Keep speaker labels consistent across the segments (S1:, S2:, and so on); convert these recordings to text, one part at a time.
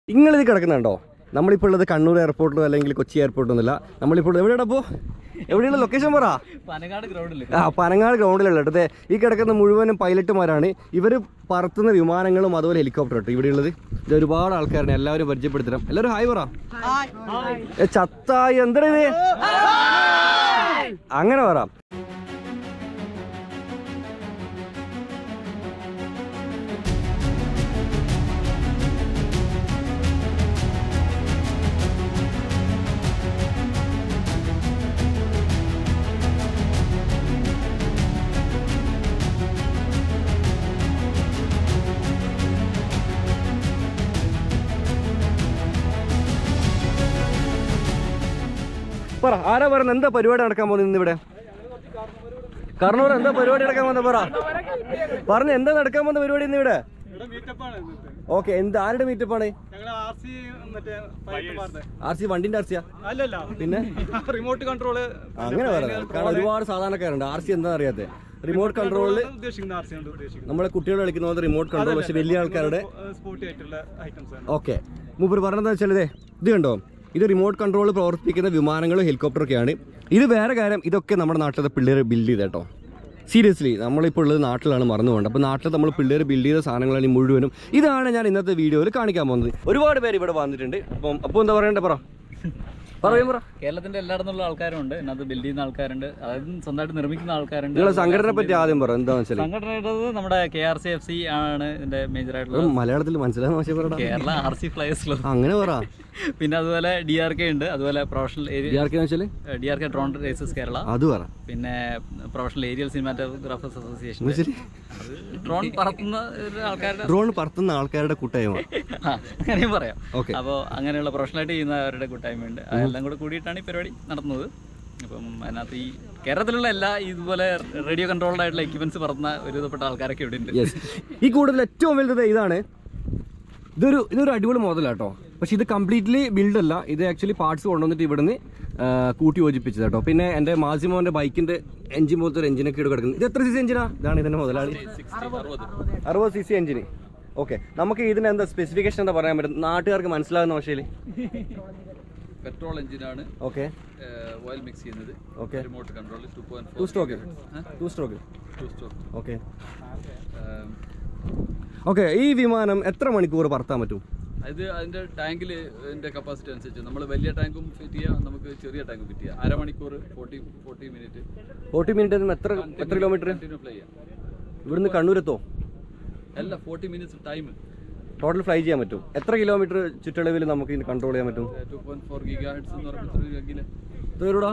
S1: ഇങ്ങളിത് കിടക്കുന്നുണ്ടോ നമ്മളിപ്പോൾ ഉള്ളത് കണ്ണൂർ എയർപോർട്ടിലോ അല്ലെങ്കിൽ കൊച്ചി എയർപോർട്ടൊന്നുമില്ല നമ്മളിപ്പോൾ എവിടെയാണ് അപ്പോൾ എവിടെയുള്ള ലൊക്കേഷൻ പറ
S2: പനങ്ങാട് ഗ്രൗണ്ടിൽ
S1: ആ പനങ്ങാട് ഗ്രൗണ്ടിലുള്ള കേട്ടോ ഈ കിടക്കുന്ന മുഴുവനും പൈലറ്റുമാരാണ് ഇവർ പറത്തുന്ന വിമാനങ്ങളും അതുപോലെ ഹെലികോപ്റ്റർ കേട്ടോ ഇവിടെയുള്ളത് ഇത് ഒരുപാട് ആൾക്കാരാണ് എല്ലാവരും പരിചയപ്പെടുത്തണം എല്ലാവരും ഹായ് പറ ഏ, ചത്തായി എന്താ ഇത് അങ്ങനെ പറ പറ ആരാ പറയുന്നത് എന്താ പരിപാടി നടക്കാൻ പോകുന്നത് ഇന്ന് ഇവിടെ കർണൂർ എന്താ പരിപാടി നടക്കാൻ പോകുന്നത് പറ പറഞ്ഞു എന്താ നടക്കാൻ പോകുന്ന പരിപാടി ഇന്ന് ഇവിടെ ഓക്കെ എന്ത് ആരുടെ മീറ്റപ്പാണ് ആർ സി വണ്ടിന്റെ ആർ സിയാ
S3: അല്ലല്ല
S1: പിന്നെ
S3: റിമോട്ട് കൺട്രോള്
S1: അങ്ങനെ പറയാം കാരണം ഒരുപാട് സാധാരണക്കാരുണ്ട് ആർ സി എന്താ അറിയാത്തെ റിമോട്ട് കൺട്രോളില്
S3: ഉദ്ദേശിക്കുന്ന ആർ സി കൊണ്ട് ഉദ്ദേശിക്കുന്നത്
S1: നമ്മളെ കുട്ടികൾ കളിക്കുന്ന പോലെ റിമോട്ട് കൺട്രോൾ പക്ഷെ വലിയ ആൾക്കാരുടെ
S3: സ്പോർട്ടി ആയിട്ടുള്ള ഐറ്റംസ് ആണ്
S1: ഓക്കെ മൂപ്പർ പറഞ്ഞതെന്ന് വെച്ചാൽ ഇതേ ഇത് കണ്ടോ ഇത് റിമോട്ട് കൺട്രോൾ പ്രവർത്തിക്കുന്ന വിമാനങ്ങളും ഹെലികോപ്റ്ററൊക്കെയാണ് ഇത് വേറെ കാര്യം ഇതൊക്കെ നമ്മുടെ നാട്ടിലത്തെ പിള്ളേർ ബിൽഡ് ചെയ്ത കേട്ടോ സീരിയസ്ലി നമ്മളിപ്പോൾ ഉള്ളത് നാട്ടിലാണ് മറന്നു പോകേണ്ടത് അപ്പോൾ നാട്ടിൽ നമ്മൾ പിള്ളേർ ബിൽഡ് ചെയ്ത സാധനങ്ങളാണ് ഈ മുഴുവനും ഇതാണ് ഞാൻ ഇന്നത്തെ വീഡിയോയിൽ കാണിക്കാൻ പോകുന്നത് ഒരുപാട് പേര് ഇവിടെ വന്നിട്ടുണ്ട് അപ്പം അപ്പോൾ എന്താ പറയണ്ടേ പറ പറയും പറ
S2: കേരളത്തിന്റെ എല്ലായിടത്തുള്ള ആൾക്കാരുണ്ട് ഇതിനകത്ത് ബിൽഡ് ചെയ്യുന്ന ആൾക്കാരുണ്ട് അതായത് സ്വന്തമായിട്ട് നിർമ്മിക്കുന്ന ആൾക്കാരുണ്ട്
S1: നിങ്ങളെ സംഘടനയെ പറ്റി ആദ്യം പറ എന്താണെന്ന് വെച്ചാൽ
S2: സംഘടനയുടെ നമ്മുടെ K R C F C ആണ് ഇതിന്റെ മേജർ ആയിട്ടുള്ള
S1: മലയാളത്തിൽ മനസ്സിലാകുന്ന ഭാഷ പറയടാ
S2: Kerala R C flyers club
S1: അങ്ങനെ പറ
S2: പിന്നെ അതുപോലെ ഡി ആർ കെ ഉണ്ട് അതുപോലെ പ്രൊഫഷണൽ ഏരിയ
S1: ആർക്കെന്ന് വെച്ചാൽ
S2: D R K drone races Kerala
S1: അത് പറ
S2: പിന്നെ പ്രൊഫഷണൽ ഏരിയൽ സിനിമാറ്റോഗ്രാഫേഴ്സ് അസോസിയേഷൻ
S1: എന്ന് വെച്ചാല്
S2: ഡ്രോൺ പറത്തുന്ന ഒരു ആൾക്കാരുടെ
S1: ഡ്രോൺ പറത്തുന്ന ആൾക്കാരുടെ കൂട്ടായ്മ
S2: ആ, അങ്ങനെയും പറയാം
S1: ഓക്കെ
S2: അപ്പോൾ അങ്ങനെയുള്ള പ്രൊഫഷണലായിട്ട് ചെയ്യുന്നവരുടെ കൂട്ടായ്മയുണ്ട് അതെല്ലാം കൂടെ കൂടിയിട്ടാണ് ഈ പരിപാടി നടത്തുന്നത് അപ്പം അതിനകത്ത് ഈ കേരളത്തിലുള്ള എല്ലാ ഇതുപോലെ റേഡിയോ കൺട്രോൾഡ് ആയിട്ടുള്ള എക്യുപ്മെന്റ്സ് പറത്തുന്ന ഒരുവിധപ്പെട്ട ആൾക്കാരൊക്കെ ഇവിടെ ഉണ്ട്
S1: യെസ് ഈ കൂടുതൽ ഏറ്റവും വലുത് ഇതാണ് ഇതൊരു ഇതൊരു അടിപൊളി മോഡലാട്ടോ പക്ഷെ ഇത് കംപ്ലീറ്റ്ലി ബിൽഡ് അല്ല ഇത് ആക്ച്വലി പാർട്സ് കൊണ്ടുവന്നിട്ട് ഇവിടുന്ന് ആ, കൂട്ടി യോജിപ്പിച്ചത് കേട്ടോ പിന്നെ എൻ്റെ മാസിമോന്റെ ബൈക്കിന്റെ എഞ്ചിൻ പോലത്തെ ഒരു എഞ്ചിനൊക്കെ ഇവിടെ കിടക്കുന്നത് ഇത് എത്ര സി സി എഞ്ചിനാ ഇതാണ് ഇതിന്റെ മുതലാളി അറുപത് സി സി എഞ്ചിന് ഓക്കെ നമുക്ക് ഇതിന് എന്താ സ്പെസിഫിക്കേഷൻ എന്താ പറയാൻ പറ്റും നാട്ടുകാർക്ക് മനസ്സിലാകുന്ന ഭാഷയിൽ
S4: പെട്രോൾ എഞ്ചിനാണ്
S1: ഓക്കെ
S4: ഓയിൽ മിക്സ് ചെയ്യുന്നത്
S1: okay
S4: remote control two point
S1: two stroke two stroke
S4: two stock
S1: okay okay ഈ വിമാനം എത്ര മണിക്കൂർ പറത്താൻ പറ്റും
S4: ഇത് അതിന്റെ ടാങ്കിൽ ഇതിന്റെ കപ്പാസിറ്റി അനുസരിച്ച് നമ്മൾ വലിയ ടാങ്കും ഫിറ്റ് ചെയ്യാം നമുക്ക് ചെറിയ ടാങ്കും ഫിറ്റ് ചെയ്യാം അരമണിക്കൂർ forty forty minute
S1: forty minute എത്ര എത്ര കിലോമീറ്റർ
S4: കണ്ടിന്യൂ ഫ്ലൈ ചെയ്യാം
S1: ഇവിടുന്ന് കണ്ണൂരെത്തോ
S4: അല്ല forty minutes time
S1: total fly ചെയ്യാൻ പറ്റും എത്ര കിലോമീറ്റർ ചുറ്റളവിൽ നമുക്ക് ഇത് കൺട്രോൾ ചെയ്യാൻ പറ്റും
S4: two point four giga hertz എന്ന് പറയുമ്പോൾ ഗിലെ
S1: ഇത് വരൂടാ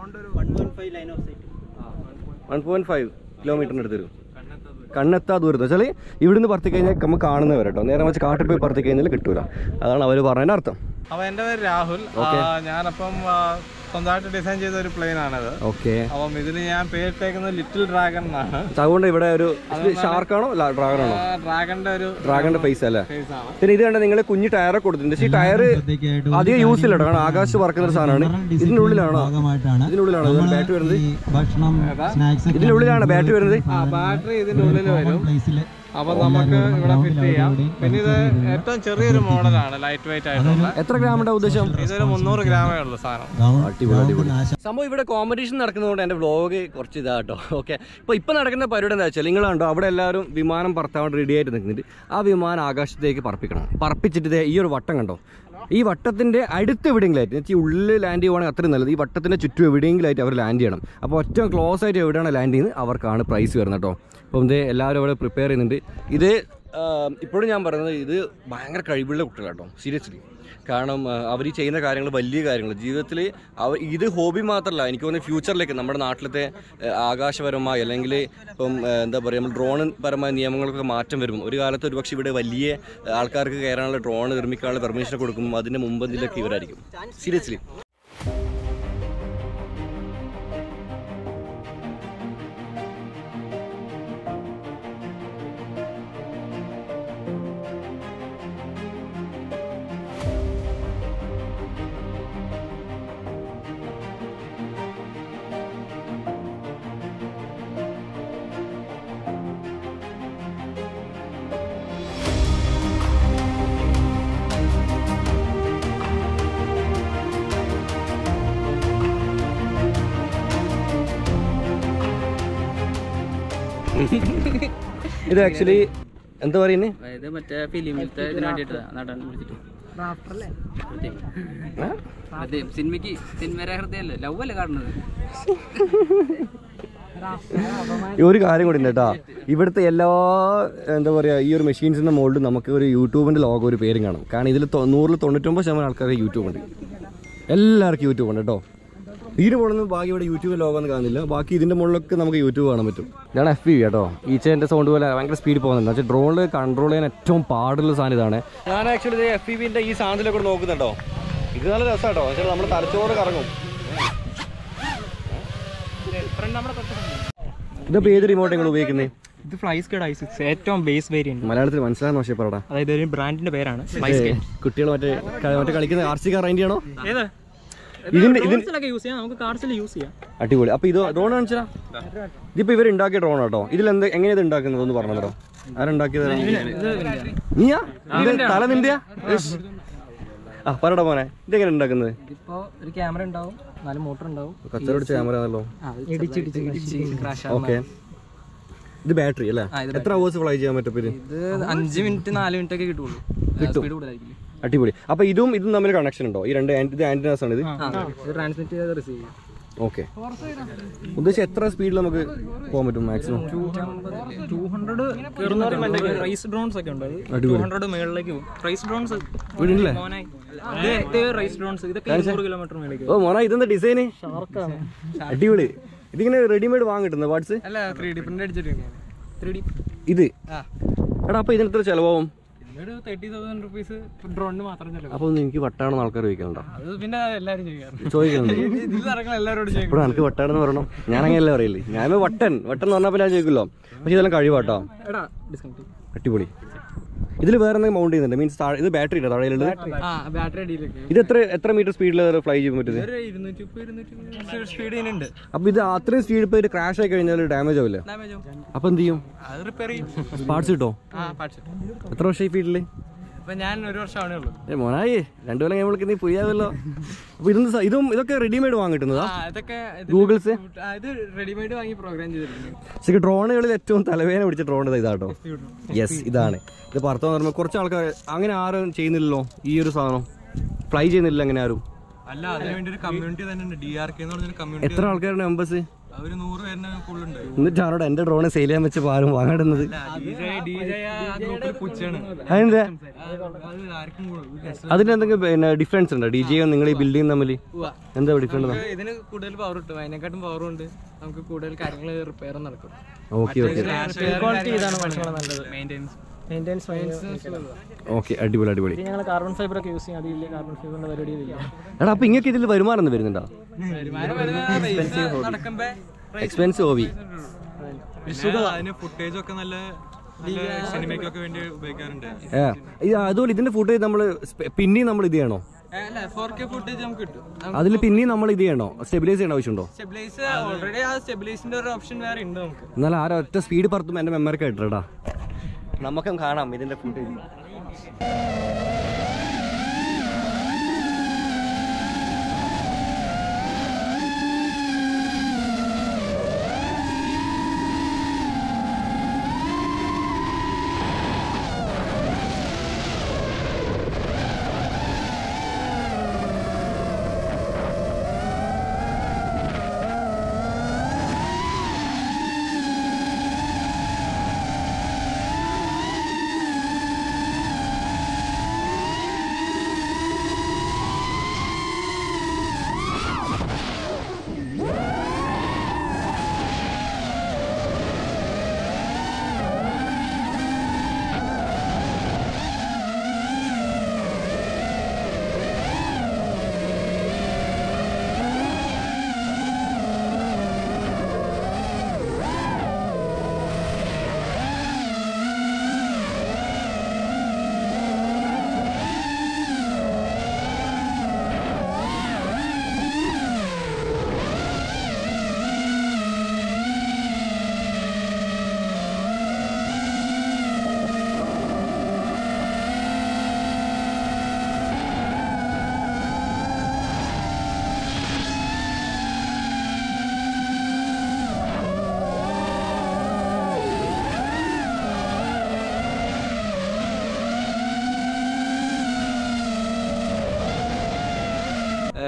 S1: വൺ പോയിന്റ് ഫൈവ് കിലോമീറ്ററിന് അടുത്ത് വരും കണ്ണെത്താ ദൂരത്ത് വെച്ചാൽ ഇവിടുന്ന് പറത്തി കഴിഞ്ഞാൽ നമുക്ക് കാണുന്നവർ കേട്ടോ നേരെ വെച്ച് കാട്ടിൽ പോയി പറത്തി കഴിഞ്ഞാൽ കിട്ടൂല അതാണ് അവർ പറഞ്ഞതിന്റെ അർത്ഥം
S3: അപ്പൊ എന്റെ പേര് രാഹുൽ ആ, ഞാനപ്പം ആ, സ്വന്തമായിട്ട് ഡിസൈൻ ചെയ്ത ഒരു പ്ലെയിൻ ആണിത്
S1: ഓക്കെ
S3: അപ്പം ഇതിന് ഞാൻ പേരിട്ടേക്കുന്നത് ലിറ്റിൽ ഡ്രാഗൺ എന്നാണ്
S1: അതുകൊണ്ട് ഇവിടെ ഒരു ഷാർക്കാണോ ഡ്രാഗൺ ആണോ
S3: ഡ്രാഗന്റെ ഒരു
S1: ഡ്രാഗന്റെ ഫേസ് അല്ലേ
S3: ഫേസ് ആണ്
S1: പിന്നെ ഇത് കണ്ട നിങ്ങൾ കുഞ്ഞു ടയറൊക്കെ കൊടുത്തിട്ടുണ്ട് പക്ഷേ ഈ ടയർ അധികം യൂസ് ഇല്ല കേട്ടോ കാരണം ആകാശത്ത് പറക്കുന്ന ഒരു സാധനമാണ് ഇതിനുള്ളിലാണോ
S5: ഭാഗമായിട്ടാണ്
S1: ഇതിനുള്ളിലാണോ ബാറ്ററി വരുന്നത്
S5: ഈ ഭക്ഷണം സ്നാക്സ്
S1: ഇതിനുള്ളിലാണ് ബാറ്ററി വരുന്നത്
S3: ആ ബാറ്ററി ഇതിന്റെ ഉള്ളിൽ വരും
S5: പ്ലേസിൽ
S3: അപ്പൊ നമുക്ക് ഇവിടെ ഫിറ്റ് ചെയ്യാം പിന്നെ ഇത് ഏറ്റവും ചെറിയൊരു മോഡലാണ് ലൈറ്റ് വെയിറ്റ് ആയിട്ടുള്ള
S1: എത്ര ഗ്രാമിന്റെ ഉദ്ദേശം
S3: ഇതൊരു മുന്നൂറ് ഗ്രാമേ ഉള്ളൂ സാധനം
S1: അടിപൊളി അടിപൊളി സംഭവം ഇവിടെ കോമ്പറ്റീഷൻ നടക്കുന്നതുകൊണ്ട് എൻ്റെ വ്ളോഗ് കുറച്ച് ഇതാ കേട്ടോ ഓക്കെ ഇപ്പോൾ ഇപ്പോൾ നടക്കുന്ന പരിപാടി എന്താ വെച്ചാൽ നിങ്ങൾ കണ്ടോ അവിടെ എല്ലാവരും വിമാനം പറത്താൻ വേണ്ടി റെഡി ആയിട്ട് നിൽക്കുന്നുണ്ട് ആ വിമാനം ആകാശത്തേക്ക് പറപ്പിക്കണം പറപ്പിച്ചിട്ട് ദേ ഈ ഒരു വട്ടം കണ്ടോ ഈ വട്ടത്തിൻ്റെ അടുത്ത് എവിടെയെങ്കിലായിട്ട് എന്ന് വെച്ചാൽ ഉള്ളിൽ ലാൻഡ് ചെയ്യുവാണെങ്കിൽ അത്രയും നല്ലത് ഈ വട്ടത്തിൻ്റെ ചുറ്റും എവിടെയെങ്കിലായിട്ട് അവർ ലാൻഡ് ചെയ്യണം അപ്പോൾ ഏറ്റവും ക്ലോസ് ആയിട്ട് എവിടെയാണ് ലാൻഡ് ചെയ്യുന്നത് അവർക്കാണ് പ്രൈസ് വരുന്നത് കേട്ടോ അപ്പം ഇത് എല്ലാവരും അവിടെ പ്രിപ്പയർ ചെയ്യുന്നുണ്ട് ഇത് ഇപ്പോഴും ഞാൻ പറയുന്നത് ഇത് ഭയങ്കര കഴിവുള്ള കുട്ടികളാട്ടോ സീരിയസ്ലി കാരണം അവർ ഈ ചെയ്യുന്ന കാര്യങ്ങൾ വലിയ കാര്യങ്ങൾ ജീവിതത്തിൽ അവർ ഇത് ഹോബി മാത്രമല്ല എനിക്ക് തോന്നുന്നു ഫ്യൂച്ചറിലേക്ക് നമ്മുടെ നാട്ടിലത്തെ ആ, ആകാശപരമായ അല്ലെങ്കിൽ ഇപ്പം ആ, എന്താ പറയുക നമ്മൾ ഡ്രോൺ പരമായ നിയമങ്ങൾക്കൊക്കെ മാറ്റം വരും ഒരു കാലത്ത് ഒരുപക്ഷെ ഇവിടെ വലിയ ആൾക്കാർക്ക് കയറാനുള്ള ഡ്രോൺ നിർമ്മിക്കാനുള്ള പെർമിഷൻ കൊടുക്കും അതിൻ്റെ മുമ്പന്തിലൊക്കെ ഇവരായിരിക്കും സീരിയസ്ലി ഇത് ആക്ച്വലി എന്താ പറയുന്നേ
S2: അതായത് മറ്റേ ഫിലിമിലത്തെ ഇതിന് വേണ്ടിയിട്ട് നടൻ വിളിച്ചിട്ട് അതെ സിനിമയ്ക്ക് സിനിമയുടെ ഹൃദയമല്ലേ ലവ് അല്ലേ കാണുന്നത്
S1: ഈ ഒരു കാര്യം കൂടി ഉണ്ട് കേട്ടോ ഇവിടുത്തെ എല്ലാ എന്താ പറയുക ഈ ഒരു മെഷീൻസിൻ്റെ മുകളിൽ നമുക്ക് ഒരു യൂട്യൂബിൻ്റെ ലോഗോ ഒരു പേരും കാണും കാരണം ഇതിൽ തൊ- നൂറിൽ തൊണ്ണൂറ്റൊമ്പത് ശതമാനം ആൾക്കാർക്ക് യൂട്യൂബ് ഉണ്ട് എല്ലാവർക്കും യൂട്യൂബ് ഉണ്ട് കേട്ടോ ഇതിന് മുകളിൽ ബാക്കി ഇവിടെ യൂട്യൂബ് ലോഗോ ഒന്നും കാണുന്നില്ല ബാക്കി ഇതിൻ്റെ മുകളിലൊക്കെ നമുക്ക് യൂട്യൂബ് കാണാൻ പറ്റും ഇതാണ് എഫ് പി കേട്ടോ ഈച്ചേൻ്റെ സൗണ്ട് പോലെ ഭയങ്കര സ്പീഡ് പോകുന്നുണ്ട് പക്ഷേ ഡ്രോണിൽ കൺട്രോൾ ചെയ്യാൻ ഏറ്റവും പാടുള്ള സാധനം ഇതാണ് ഞാൻ ആക്ച്വലി എഫ് പി ബിൻ്റെ ഈ സാധനത്തിലൊക്കെ നോക്കുന്നുണ്ടോ ഇത് നല്ല രസമാട്ടോ പക്ഷേ നമ്മുടെ തലച്ചോറ് കറങ്ങും ഇതിപ്പോൾ ഏത് റിമോട്ട് നിങ്ങൾ ഉപയോഗിക്കുന്നത്
S6: ഇത് ഫ്ലൈസ് കേഡ് ഐ സിക്സ് ഏറ്റവും ബേസ് വേരിയന്റ്
S1: മലയാളത്തിൽ മനസ്സിലാകുന്ന പക്ഷേ പറടാ
S6: അതായത് ഒരു ബ്രാൻഡിന്റെ പേരാണ് ഫ്ലൈസ് കേഡ്
S1: കുട്ടികൾ മറ്റേ ക- മറ്റേ കളിക്കുന്ന ആർ സി കാർ റൈൻഡ് ചെയ്യണോ
S6: ഏത്
S1: ഇതിന്റെ ഇതിന്
S6: ഡ്രോൺസിലൊക്കെ യൂസ് ചെയ്യാം നമുക്ക് കാർസിൽ യൂസ് ചെയ്യാം
S1: അടിപൊളി അപ്പൊ ഇത് ഡ്രോൺ കാണിച്ചാ ഇതിപ്പോ ഇവർ ഉണ്ടാക്കിയ ഡ്രോൺ കേട്ടോ ഇതിൽ എന്ത് എങ്ങനെയാ ഇത് ഉണ്ടാക്കുന്നത് ഒന്ന് പറഞ്ഞു തരോ ആരുണ്ടാക്കിയത് നീയാ ഇത് തല നിന്റെയാ ഇഷ്. ആ പറടാ മോനെ ഇതെങ്ങനെ ഉണ്ടാക്കുന്നത്
S6: ഇപ്പോൾ ഒരു ക്യാമറ ഉണ്ടാവും നാല് മോട്ടർ ഉണ്ടാവും
S1: കച്ചറോടിച്ച ക്യാമറ ആണല്ലോ
S6: ഇടിച്ചിടിച്ച് ഇടിച്ച് ക്രാഷ്
S1: ഓക്കെ ഇത് ബാറ്ററി അല്ലേ എത്ര അവേഴ്സ് ഫ്ലൈ ചെയ്യാൻ പറ്റും ഇത്
S6: ഇത് അഞ്ച് മിനിറ്റ് നാല് മിനിറ്റ് ഒക്കെ കിട്ടുള്ളൂ സ്പീഡ് കൂടുതലായിരിക്കും
S1: അടിപൊളി അപ്പൊ ഇതും ഇതും തമ്മിൽ കണക്ഷൻ ഉണ്ടോ ഈ രണ്ട് ആന്റ്- ഇത് ആന്റിനാസ് ആണ് ഇത്
S6: ഇത് ട്രാൻസ്മിറ്റ് ചെയ്ത് റിസീവ് ചെയ്യും
S1: ഓക്കെ ഉദ്ദേശിച്ച് എത്ര സ്പീഡിൽ നമുക്ക് പോകാൻ പറ്റും മാക്സിമം
S6: ടൂ ഹൺഡ്രഡ് റൈസ് ഡ്രോൺസ് ഒക്കെ ഉണ്ട് ടൂ ഹൺഡ്രഡ് മേളിലേക്ക് പോകും റൈസ് ഡ്രോൺസ്
S1: വീടില്ലേ
S6: ഇത് റൈസ് ഡ്രോൺസ് ഇതൊക്കെ ഇരുന്നൂറ് കിലോമീറ്റർ മേലേക്ക്
S1: ഓ മോന ഇതെന്താ ഡിസൈന് അടിപൊളി ഇതിങ്ങനെ റെഡിമെയ്ഡ് വാങ്ങി കിട്ടുന്നത് പാർട്സ്
S6: അല്ല ത്രീ ഡി പ്രിന്റ് അടിച്ചിട്ടുണ്ട് ത്രീ ഡി
S1: ഇത് എടാ അപ്പൊ ഇതിന് എത്ര ചെലവാകും
S6: ഒരു തേർട്ടി തൗസൻഡ് റുപ്പീസ് ഡ്രോണിന് മാത്രം ചെലവ്
S1: അപ്പൊ ഒന്ന് എനിക്ക് വട്ടാണെന്ന് ആൾക്കാർ ചോദിക്കലുണ്ടോ
S6: അത് പിന്നെ എല്ലാവരും ചെയ്യാറ്
S1: ചോദിക്കലുണ്ട്
S6: ഇതിൽ നടക്കുന്ന എല്ലാവരോടും ചെയ്യും
S1: ഇവിടെ എനിക്ക് വട്ടാണെന്ന് പറയണം ഞാൻ അങ്ങനെയല്ലേ പറയില്ലേ ഞാൻ വട്ടൻ വട്ടൻ എന്ന് പറഞ്ഞപ്പോൾ ഞാൻ ചോദിക്കുമല്ലോ പക്ഷെ ഇതെല്ലാം കഴിവാട്ടോ
S6: എടാ ഡിസ്കൗണ്ട്
S1: അടിപൊളി ഇതിൽ വേറെ എന്തെങ്കിലും മൗണ്ട് ചെയ്യുന്നുണ്ട് മീൻസ് ഇത് ബാറ്ററി ഇല്ല താഴെയുള്ളത്
S6: ആ ബാറ്ററി അടിയിലൊക്കെ
S1: ഇത് എത്ര എത്ര മീറ്റർ സ്പീഡിൽ ഫ്ലൈ ചെയ്യാൻ പറ്റുന്നത്
S6: ഒരു ഇരുന്നൂറ്റി മുപ്പത് ഇരുന്നൂറ്റി സ്പീഡ് ഇതിനുണ്ട്
S1: അപ്പൊ ഇത് അത്രയും സ്പീഡ് ഇപ്പോൾ ഇത് ക്രാഷ് ആയി കഴിഞ്ഞാൽ ഡാമേജ് ആവില്ല
S6: ഡാമേജ്
S1: അപ്പൊ എന്ത് ചെയ്യും
S6: അത് റിപ്പയർ ചെയ്യും
S1: പാർട്സ് കിട്ടോ
S6: ആ പാട്സ്
S1: എത്ര വർഷം ഈ ഫീൽഡിൽ
S6: അപ്പൊ ഞാൻ ഒരു വർഷം ആവണേ ഉള്ളൂ
S1: ഏ മോനായി രണ്ടു കൊല്ലം കഴിയുമ്പോൾ നീ പുയ്യാവല്ലോ അപ്പൊ ഇതൊന്നും സ- ഇതും ഇതൊക്കെ റെഡിമെയ്ഡ് വാങ്ങി കിട്ടുന്നതാ
S6: ആ ഇതൊക്കെ ഇത്
S1: ഗൂഗിൾസ്
S6: ആ, ഇത് റെഡിമെയ്ഡ് വാങ്ങി പ്രോഗ്രാം ചെയ്തിട്ടുണ്ട്
S1: പക്ഷേ ഡ്രോണുകളിൽ ഏറ്റവും തലവേദന പിടിച്ച ഡ്രോൺ ഇതാട്ടോ യെസ് ഇതാണ് ഇത് പുറത്തെന്ന് പറയുമ്പോൾ കുറച്ച് ആൾക്കാർ അങ്ങനെ ആരും ചെയ്യുന്നില്ലല്ലോ ഈ ഒരു സാധനം ഫ്ലൈ ചെയ്യുന്നില്ല അങ്ങനെ ആരും
S7: അല്ല അതിന് വേണ്ടി ഒരു കമ്മ്യൂണിറ്റി തന്നെ ഉണ്ട് ഡി ആർ കെ എന്ന് പറഞ്ഞൊരു കമ്മ്യൂണിറ്റി
S1: എത്ര ആൾക്കാരുടെ മെമ്പേഴ്സ്
S7: ഒരു നൂറ് പേരിന് കൂടുതലുണ്ട്
S1: എന്നിട്ട് ആരോട് എന്റെ ഡ്രോൺ സെയിൽ ചെയ്യാൻ വെച്ചപ്പോൾ ആരും വാങ്ങാടുന്നത്
S7: പുച്ചാണ്
S1: അതെന്താ
S7: അത് ആർക്കും കൂടുതൽ
S1: അതിന് എന്തെങ്കിലും പിന്നെ ഡിഫറൻസ് ഉണ്ടോ ഡി ജെയും നിങ്ങൾ ഈ ബിൽഡിംഗ് തമ്മിൽ എന്താ ഡിഫറൻസ്
S6: ഇതിന് കൂടുതൽ പവർ കിട്ടും അതിനെക്കാട്ടും പവറും ഉണ്ട് നമുക്ക് കൂടുതൽ കാര്യങ്ങൾ റിപ്പയർ നടക്കും
S1: ഓക്കെ ഓക്കെ
S6: ക്വാളിറ്റി ഇതാണ് കുറച്ചുകൂടെ നല്ലത് മെയിൻ്റെനൻസ് മെയിൻ്റെനൻസ്
S1: ഓക്കെ അടിപൊളി അടിപൊളി
S6: ഞങ്ങൾ കാർബൺ ഫൈബർ ഒക്കെ യൂസ് ചെയ്യും അതില്ല കാർബൺ ഫൈബറിന്റെ പരിപാടി ഇല്ല
S1: എടാ അപ്പൊ ഇങ്ങക്ക് ഇതിൽ വരുമാനം ഒന്നും വരുന്നുണ്ടോ
S6: നടക്കുമ്പോ
S1: എക്സ്പെൻസീവ് ഹോബി
S7: അതിന് ഫുട്ടേജ് ഒക്കെ നല്ല നല്ല സിനിമയ്ക്കൊക്കെ വേണ്ടി ഉപയോഗിക്കാറുണ്ട്
S1: ഏ ഇത് അതുപോലെ ഇതിന്റെ ഫുട്ടേജ് നമ്മൾ പിന്നെയും നമ്മൾ ഇത് ചെയ്യണോ
S6: അല്ല ഫോർ കെ ഫുട്ടേജ് നമുക്ക് കിട്ടും
S1: അതിൽ പിന്നെയും നമ്മൾ ഇത് ചെയ്യണോ സ്റ്റെബിലൈസ് ചെയ്യേണ്ട ആവശ്യമുണ്ടോ
S6: സ്റ്റെബിലൈസ് ഓൾറെഡി ആ സ്റ്റെബിലൈസിന്റെ ഒരു ഓപ്ഷൻ വേറെ ഉണ്ട് നമുക്ക്
S1: എന്നാൽ ആരോ ഒറ്റ സ്പീഡ് പറത്തുമ്പോൾ എൻ്റെ മെമ്മറിക്ക് ഇട്ടടാ നമുക്കും കാണാം ഇതിന്റെ ഫുട്ടേജ്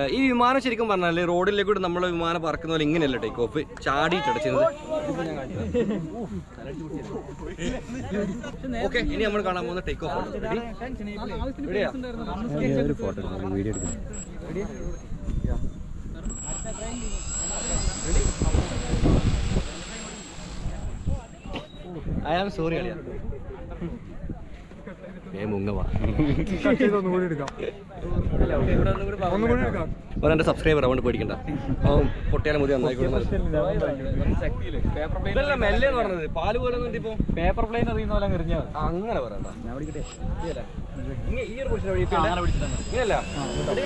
S1: ഈ വിമാനം ശരിക്കും പറഞ്ഞാൽ റോഡിലേക്ക് കൂടെ നമ്മൾ വിമാനം പറക്കുന്ന പോലെ ഇങ്ങനെയല്ല ടേക്ക് ഓഫ് ചാടിയിട്ടാണ് ചെയ്യുന്നത് ഓക്കെ ഇനി നമ്മൾ കാണാൻ പോകുന്ന ടേക്ക് ഓഫ് ആണ് Ready? ഒരു ഫോട്ടോ വീഡിയോ എടുക്കാം ഐ ആം സോറി അളിയ ഏ മുങ്ങവാ അവൻ എന്റെ സബ്സ്ക്രൈബർ അതുകൊണ്ട് പേടിക്കണ്ട അവൻ പൊട്ടിയാലും മുതി നന്നായിക്കോളും ഇതല്ല മെല്ലെ എന്ന് പറഞ്ഞത് പാല് പോലെ ഒന്നും ഇപ്പൊ
S2: പേപ്പർ പ്ലെയിൻ അറിയുന്ന പോലെ എറിഞ്ഞാൽ
S1: അങ്ങനെ പറയണ്ട ഇതല്ല. ഇങ്ങ- ഈ ഒരു പൊസിഷൻ വഴി ഇപ്പൊ ഇല്ല. ഇങ്ങനല്ല Ready?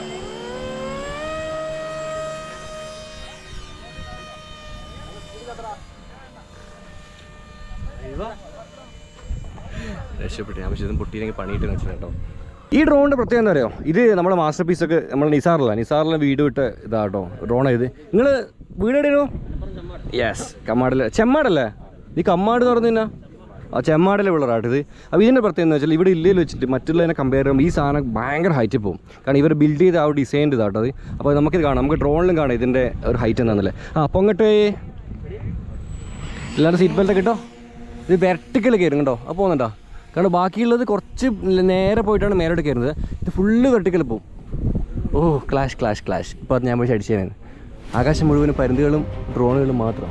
S1: രക്ഷപ്പെട്ടു ഞാൻ പക്ഷേ ഇതും പൊട്ടിയില്ലെങ്കിൽ പണിയിട്ട് വെച്ചിട്ട് കേട്ടോ ഈ ഡ്രോണിന്റെ പ്രത്യേകത എന്താ അറിയോ ഇത് നമ്മുടെ മാസ്റ്റർ പീസ് ഒക്കെ നമ്മൾ നിസാറില്ല നിസാറിലെ വീഡിയോ ഇട്ട് ഇതാട്ടോ ഡ്രോൺ ഇത് നിങ്ങൾ വീട് എവിടെയോ യെസ് കമ്മാടില് ചെമ്മാടല്ലേ ഈ കമ്മാട് എന്ന് പറഞ്ഞു കഴിഞ്ഞാൽ ആ ചെമ്മാടിലെ വിളറാട്ട് ഇത് അപ്പോൾ ഇതിൻ്റെ പ്രത്യേകത എന്ന് വെച്ചാൽ ഇവിടെ ഇല്ലയിൽ വെച്ചിട്ട് മറ്റുള്ളതിനെ കമ്പയർ ചെയ്യുമ്പോൾ ഈ സാധനം ഭയങ്കര ഹൈറ്റ് പോകും കാരണം ഇവർ ബിൽഡ് ചെയ്ത ആ ഒരു ഡിസൈൻ ഇതാട്ടോ അത് അപ്പോൾ നമുക്കിത് കാണാം നമുക്ക് ഡ്രോണിലും കാണാം ഇതിൻ്റെ ഒരു ഹൈറ്റ് എന്താണെന്നല്ലേ ആ അപ്പോൾ അങ്ങോട്ട് എല്ലാവരും സീറ്റ് ബെൽറ്റ് കിട്ടോ ഇത് വെർട്ടിക്കൽ കയറും കേട്ടോ അപ്പോൾ പോകുന്നുണ്ടോ കാരണം ബാക്കിയുള്ളത് കുറച്ച് നേരെ പോയിട്ടാണ് മേലോട്ട് കയറുന്നത് ഇത് ഫുള്ള് വെർട്ടിക്കൽ പോകും ഓ ക്ലാഷ് ക്ലാഷ് ക്ലാഷ് ഇപ്പോൾ അത് ഞാൻ പോയി അടിച്ചേനെ ആകാശം മുഴുവനും പരുന്തുകളും ഡ്രോണുകളും മാത്രം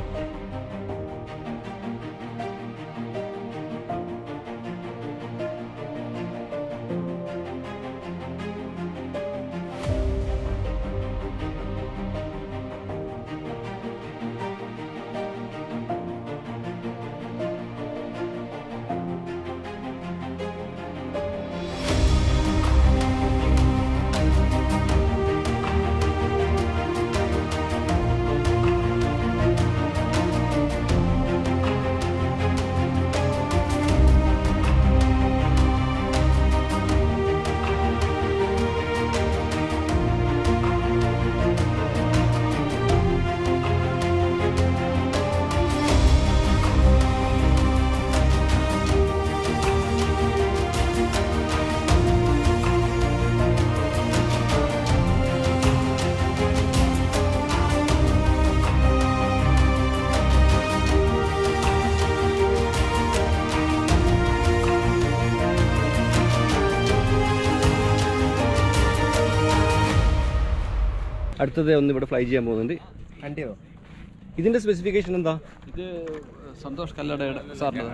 S1: അടുത്തത് ഒന്ന് ഇവിടെ ഫ്ലൈ ചെയ്യാൻ പോകുന്നുണ്ട്
S3: കണ്ടിയോ
S1: ഇതിൻ്റെ സ്പെസിഫിക്കേഷൻ എന്താ
S4: ഇത് സന്തോഷ് കല്ലടയുടെ സാറിൻ്റെ